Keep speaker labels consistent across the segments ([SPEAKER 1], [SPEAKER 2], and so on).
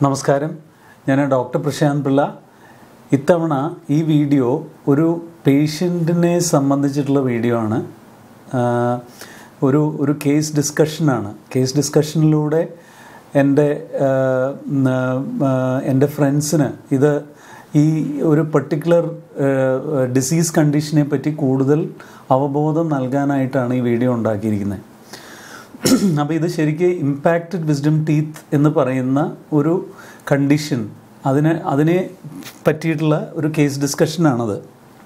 [SPEAKER 1] നമസ്കാരം ഞാൻ ഡോക്ടർ പ്രശാന്ത് പിള്ള ഇത്തവണ ഈ വീഡിയോ ഒരു പേഷ്യൻറ്റിനെ സംബന്ധിച്ചിട്ടുള്ള വീഡിയോ ആണ് ആഹ് ഒരു ഒരു കേസ് ഡിസ്കഷനാണ് കേസ് ഡിസ്കഷനിലൂടെ എൻ്റെ ആഹ് ഉം, ആഹ് എൻ്റെ ഫ്രണ്ട്സിന് ഇത് ഈ ഒരു പർട്ടിക്കുലർ ഡിസീസ് കണ്ടീഷനെ പറ്റി കൂടുതൽ അവബോധം നൽകാനായിട്ടാണ് ഈ വീഡിയോ ഉണ്ടാക്കിയിരിക്കുന്നത് അപ്പോൾ ഇത് ശരിക്ക് ഇമ്പാക്റ്റഡ് വിസ്ഡം ടീത്ത് എന്ന് പറയുന്ന ഒരു കണ്ടീഷൻ അതിന് അതിനെ പറ്റിയിട്ടുള്ള ഒരു കേസ് ഡിസ്കഷനാണത്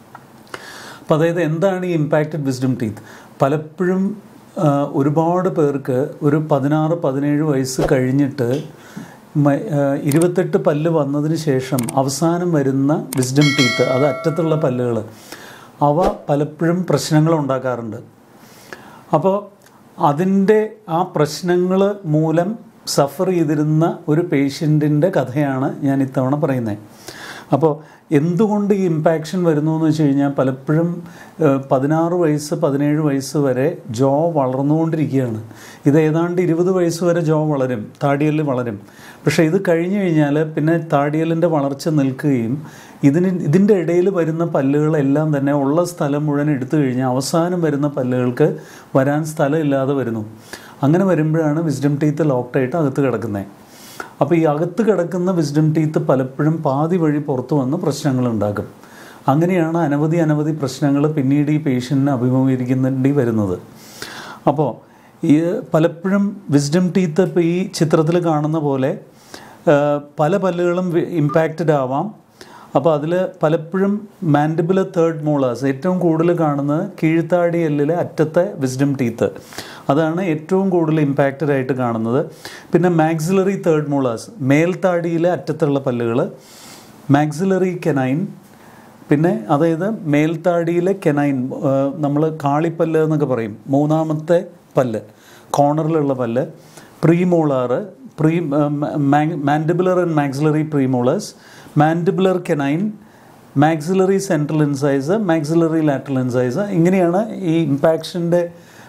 [SPEAKER 1] അപ്പോൾ അതായത് എന്താണ് ഈ ഇമ്പാക്റ്റഡ് വിസ്ഡം ടീത്ത് പലപ്പോഴും ആ, ഒരുപാട് പേർക്ക് ഒരു പതിനാറ് പതിനേഴ് വയസ്സ് കഴിഞ്ഞിട്ട് മ- ആ, ഇരുപത്തെട്ട് പല്ല് വന്നതിന് ശേഷം അവസാനം വരുന്ന വിസ്ഡം ടീത്ത് അത് അറ്റത്തുള്ള പല്ലുകൾ അവ പലപ്പോഴും പ്രശ്നങ്ങൾ ഉണ്ടാക്കാറുണ്ട് അപ്പോൾ അതിൻ്റെ ആ പ്രശ്നങ്ങൾ മൂലം സഫർ ചെയ്തിരുന്ന ഒരു പേഷ്യൻറ്റിൻ്റെ കഥയാണ് ഞാൻ ഇത്തവണ പറയുന്നത് അപ്പോൾ എന്തുകൊണ്ട് ഈ ഇമ്പാക്ഷൻ വരുന്നു എന്ന് വെച്ച് കഴിഞ്ഞാൽ പലപ്പോഴും ഏഹ്, പതിനാറ് വയസ്സ് പതിനേഴ് വയസ്സ് വരെ ജോ വളർന്നുകൊണ്ടിരിക്കുകയാണ് ഇത് ഏതാണ്ട് ഇരുപത് വയസ്സ് വരെ ജോ വളരും താടിയല് വളരും പക്ഷേ ഇത് കഴിഞ്ഞു കഴിഞ്ഞാൽ പിന്നെ താടിയലിൻ്റെ വളർച്ച നിൽക്കുകയും ഇതിന് ഇതിൻ്റെ ഇടയിൽ വരുന്ന പല്ലുകളെല്ലാം തന്നെ ഉള്ള സ്ഥലം മുഴുവൻ എടുത്തു കഴിഞ്ഞാൽ അവസാനം വരുന്ന പല്ലുകൾക്ക് വരാൻ സ്ഥലമില്ലാതെ വരുന്നു അങ്ങനെ വരുമ്പോഴാണ് വിസ്ഡം ടീത്ത് ലോക്ക്ഡായിട്ട് അകത്ത് കിടക്കുന്നത് അപ്പോൾ ഈ അകത്ത് കിടക്കുന്ന വിസ്ഡം ടീത്ത് പലപ്പോഴും പാതി വഴി പുറത്തു വന്ന് പ്രശ്നങ്ങൾ ഉണ്ടാക്കും അങ്ങനെയാണ് അനവധി അനവധി പ്രശ്നങ്ങൾ പിന്നീട് ഈ പേഷ്യൻറ്റിന് അഭിമുഖീകരിക്കേണ്ടി വരുന്നത് അപ്പോൾ ഈ പലപ്പോഴും വിസ്ഡം ടീത്ത് ഇപ്പോൾ ഈ ചിത്രത്തിൽ കാണുന്ന പോലെ ആ, പല പല്ലുകളും ഇമ്പാക്റ്റഡ് ആവാം അപ്പോൾ അതിൽ പലപ്പോഴും മാൻഡിബിള് തേർഡ് മോളേഴ്സ് ഏറ്റവും കൂടുതൽ കാണുന്നത് കീഴ്ത്താടി എല്ലിലെ അറ്റത്തെ വിസ്ഡം ടീത്ത് അതാണ് ഏറ്റവും കൂടുതൽ ഇമ്പാക്റ്റഡ് ആയിട്ട് കാണുന്നത് പിന്നെ മാക്സിലറി തേർഡ് മോളേഴ്സ് മേൽത്താടിയിലെ അറ്റത്തുള്ള പല്ലുകൾ മാക്സിലറി കെനൈൻ പിന്നെ അതായത് മേൽത്താടിയിലെ കെനൈൻ നമ്മൾ കാളിപ്പല്ല് എന്നൊക്കെ പറയും മൂന്നാമത്തെ പല്ല് കോർണറിലുള്ള പല്ല് premolar pre mandibular and maxillary premolars mandibular canine maxillary central incisor maxillary lateral incisor ഇങ്ങനെയാണ് ഈ ഇമ്പാക്ഷൻ്റെ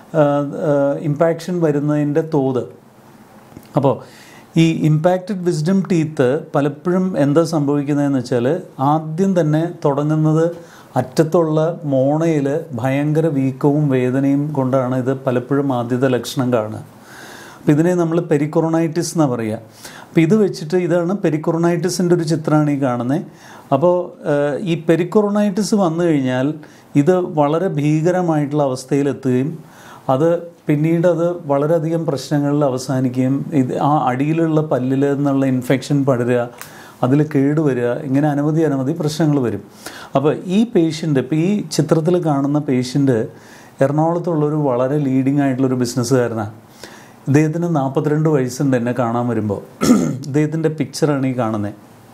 [SPEAKER 1] ഇമ്പാക്ഷൻ വരുന്നതിൻ്റെ തോത് അപ്പോൾ ഈ ഇമ്പാക്റ്റഡ് വിസ്ഡം ടീത്ത് പലപ്പോഴും എന്താ സംഭവിക്കുന്നതെന്ന് വെച്ചാൽ ആദ്യം തന്നെ തുടങ്ങുന്നത് അറ്റത്തുള്ള മോണയിൽ ഭയങ്കര വീക്കവും വേദനയും കൊണ്ടാണ് ഇത് പലപ്പോഴും ആദ്യത്തെ ലക്ഷണം കാണുക അപ്പോൾ ഇതിനെ നമ്മൾ പെരിക്കൊറോണൈറ്റിസ് എന്നാണ് പറയുക അപ്പോൾ ഇത് വെച്ചിട്ട് ഇതാണ് പെരിക്കൊറോണൈറ്റിസിൻ്റെ ഒരു ചിത്രമാണ് ഈ കാണുന്നത് അപ്പോൾ ഏഹ്, ഈ പെരിക്കൊറോണൈറ്റിസ് വന്നു കഴിഞ്ഞാൽ ഇത് വളരെ ഭീകരമായിട്ടുള്ള അവസ്ഥയിലെത്തുകയും അത് പിന്നീട് അത് വളരെയധികം പ്രശ്നങ്ങളിൽ അവസാനിക്കുകയും ഇത് ആ അടിയിലുള്ള പല്ലിൽ നിന്നുള്ള ഇൻഫെക്ഷൻ പടരുക അതിൽ കേടുവരിക ഇങ്ങനെ അനവധി അനവധി പ്രശ്നങ്ങൾ വരും അപ്പോൾ ഈ പേഷ്യൻ്റ് ഇപ്പോൾ ഈ ചിത്രത്തിൽ കാണുന്ന പേഷ്യൻ്റ് എറണാകുളത്തുള്ളൊരു വളരെ ലീഡിങ് ആയിട്ടുള്ളൊരു ബിസിനസ്സുകാരനാണ് ഇദ്ദേഹത്തിന് നാൽപ്പത്തിരണ്ട് വയസ്സുണ്ട് എന്നെ കാണാൻ വരുമ്പോൾ ഇദ്ദേഹത്തിൻ്റെ പിക്ചറാണ് ഈ കാണുന്നത്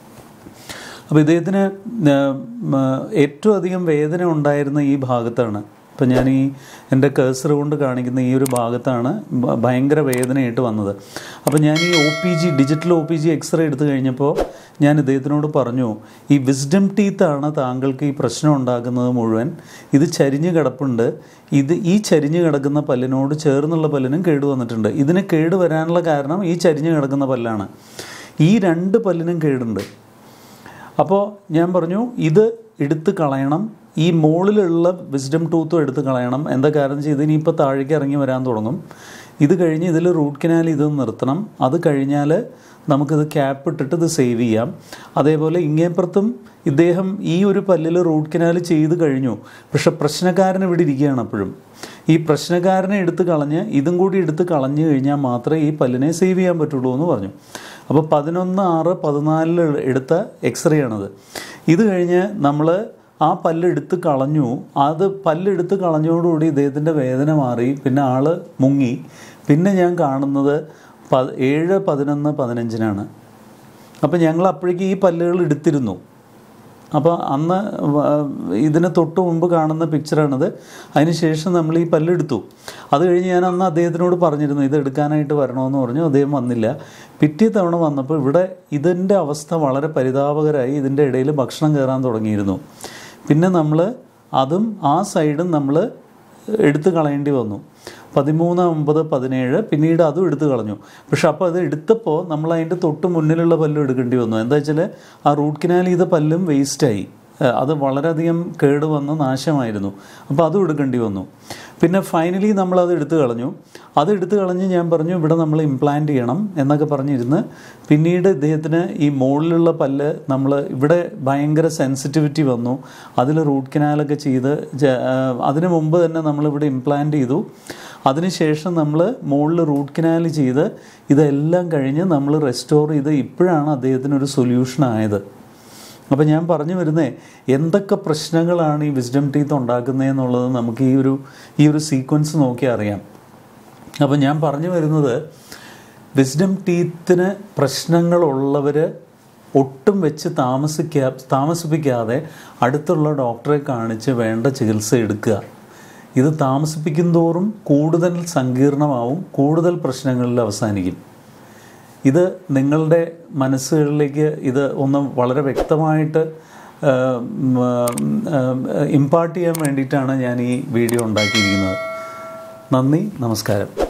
[SPEAKER 1] അപ്പോൾ ഇദ്ദേഹത്തിന് ഏം, ആ, ഏറ്റവും അധികം വേദന ഉണ്ടായിരുന്ന ഈ ഭാഗത്താണ് ഇപ്പം ഞാൻ ഈ എൻ്റെ കേസർ കൊണ്ട് കാണിക്കുന്ന ഈ ഒരു ഭാഗത്താണ് ഭ- ഭയങ്കര വേദനയായിട്ട് വന്നത് അപ്പോൾ ഞാൻ ഈ O P G digital O P G X-ray എടുത്തു കഴിഞ്ഞപ്പോൾ ഞാൻ ഇദ്ദേഹത്തിനോട് പറഞ്ഞു ഈ വിസ്ഡം ടീത്താണ് താങ്കൾക്ക് ഈ പ്രശ്നം ഉണ്ടാക്കുന്നത് മുഴുവൻ ഇത് ചരിഞ്ഞ് കിടപ്പുണ്ട് ഇത് ഈ ചരിഞ്ഞ് കിടക്കുന്ന പല്ലിനോട് ചേർന്നുള്ള പല്ലിനും കേട് വന്നിട്ടുണ്ട് ഇതിന് കേട് വരാനുള്ള കാരണം ഈ ചരിഞ്ഞ് കിടക്കുന്ന പല്ലാണ് ഈ രണ്ട് പല്ലിനും കേടുണ്ട് അപ്പോൾ ഞാൻ പറഞ്ഞു ഇത് എടുത്ത് കളയണം ഈ മുകളിലുള്ള വിസ്ഡം ടൂത്തും എടുത്ത് കളയണം എന്താ കാരണം വെച്ചാൽ ഇതിനിപ്പോൾ താഴേക്ക് ഇറങ്ങി വരാൻ തുടങ്ങും ഇത് കഴിഞ്ഞ് ഇതിൽ റൂട്ട് കനാൽ ഇത് നിർത്തണം അത് കഴിഞ്ഞാൽ നമുക്കിത് ക്യാപ്പ് ഇട്ടിട്ട് ഇത് സേവ് ചെയ്യാം അതേപോലെ ഇങ്ങേപ്പുറത്തും ഇദ്ദേഹം ഈ ഒരു പല്ലിൽ റൂട്ട് കനാൽ ചെയ്ത് കഴിഞ്ഞു പക്ഷെ പ്രശ്നക്കാരൻ ഇവിടെ ഇരിക്കുകയാണ് അപ്പോഴും ഈ പ്രശ്നക്കാരനെ എടുത്ത് കളഞ്ഞ് ഇതും കൂടി എടുത്ത് കളഞ്ഞു കഴിഞ്ഞാൽ മാത്രമേ ഈ പല്ലിനെ സേവ് ചെയ്യാൻ പറ്റുള്ളൂ എന്ന് പറഞ്ഞു അപ്പോൾ പതിനൊന്ന് ആറ് പതിനാലിൽ എടുത്ത എക്സ്റേ ആണത് ഇത് കഴിഞ്ഞ് നമ്മൾ ആ പല്ല് എടുത്ത് കളഞ്ഞു അത് പല്ലെടുത്ത് കളഞ്ഞോടുകൂടി ഇദ്ദേഹത്തിൻ്റെ വേദന മാറി പിന്നെ ആൾ മുങ്ങി പിന്നെ ഞാൻ കാണുന്നത് പ ഏഴ് പതിനൊന്ന് പതിനഞ്ചിനാണ് അപ്പോൾ ഞങ്ങൾ അപ്പോഴേക്ക് ഈ പല്ലുകൾ എടുത്തിരുന്നു അപ്പോൾ അന്ന് വ- ഇതിന് തൊട്ട് മുമ്പ് കാണുന്ന പിക്ചറാണിത് അതിനുശേഷം നമ്മൾ ഈ പല്ലെടുത്തു അത് കഴിഞ്ഞ് ഞാൻ അന്ന് അദ്ദേഹത്തിനോട് പറഞ്ഞിരുന്നു ഇത് എടുക്കാനായിട്ട് വരണമെന്ന് പറഞ്ഞു അദ്ദേഹം വന്നില്ല പിറ്റേ തവണ വന്നപ്പോൾ ഇവിടെ ഇതിൻ്റെ അവസ്ഥ വളരെ പരിതാപകരമായി ഇതിൻ്റെ ഇടയിൽ ഭക്ഷണം കയറാൻ തുടങ്ങിയിരുന്നു പിന്നെ നമ്മൾ അതും ആ സൈഡും നമ്മൾ എടുത്തു കളയേണ്ടി വന്നു പതിമൂന്ന് ഒമ്പത് പതിനേഴ് പിന്നീട് അതും എടുത്തു കളഞ്ഞു പക്ഷെ അപ്പോൾ അത് എടുത്തപ്പോൾ നമ്മൾ അതിൻ്റെ തൊട്ട് മുന്നിലുള്ള പല്ലും എടുക്കേണ്ടി വന്നു എന്താ വെച്ചാൽ ആ റൂട്ട് കനാൽ ചെയ്ത പല്ലും വേസ്റ്റായി ഏഹ് അത് വളരെയധികം കേട് വന്ന് നാശമായിരുന്നു അപ്പോൾ അതും എടുക്കേണ്ടി വന്നു പിന്നെ ഫൈനലി നമ്മളത് എടുത്തു കളഞ്ഞു അത് എടുത്തു കളഞ്ഞ് ഞാൻ പറഞ്ഞു ഇവിടെ നമ്മൾ ഇംപ്ലാന്റ് ചെയ്യണം എന്നൊക്കെ പറഞ്ഞിരുന്ന് പിന്നീട് ഇദ്ദേഹത്തിന് ഈ മുകളിലുള്ള പല്ല് നമ്മൾ ഇവിടെ ഭയങ്കര സെൻസിറ്റിവിറ്റി വന്നു അതിൽ റൂട്ട് കനാലൊക്കെ ചെയ്ത് ജ- ഏഹ് അതിന് മുമ്പ് തന്നെ നമ്മളിവിടെ ഇംപ്ലാന്റ് ചെയ്തു അതിനുശേഷം നമ്മൾ മുകളിൽ റൂട്ട് കനാൽ ചെയ്ത് ഇതെല്ലാം കഴിഞ്ഞ് നമ്മൾ റെസ്റ്റോർ ചെയ്ത് ഇപ്പോഴാണ് അദ്ദേഹത്തിനൊരു സൊല്യൂഷൻ ആയത് അപ്പോൾ ഞാൻ പറഞ്ഞു വരുന്നേ എന്തൊക്കെ പ്രശ്നങ്ങളാണ് ഈ വിസ്ഡം ടീത്ത് ഉണ്ടാക്കുന്നതെന്നുള്ളത് നമുക്ക് ഈ ഒരു ഈ ഒരു സീക്വൻസ് നോക്കി അറിയാം അപ്പോൾ ഞാൻ പറഞ്ഞു വരുന്നത് വിസ്ഡം ടീത്തിന് പ്രശ്നങ്ങളുള്ളവർ ഒട്ടും വെച്ച് താമസിക്കാ താമസിപ്പിക്കാതെ അടുത്തുള്ള ഡോക്ടറെ കാണിച്ച് വേണ്ട ചികിത്സ എടുക്കുക ഇത് താമസിപ്പിക്കും തോറും കൂടുതൽ സങ്കീർണമാവും കൂടുതൽ പ്രശ്നങ്ങളിൽ അവസാനിക്കും ഇത് നിങ്ങളുടെ മനസ്സുകളിലേക്ക് ഇത് ഒന്ന് വളരെ വ്യക്തമായിട്ട് ഇമ്പാർട്ട് ചെയ്യാൻ വേണ്ടിയിട്ടാണ് ഞാൻ ഈ വീഡിയോ ഉണ്ടാക്കിയിരിക്കുന്നത് നന്ദി നമസ്കാരം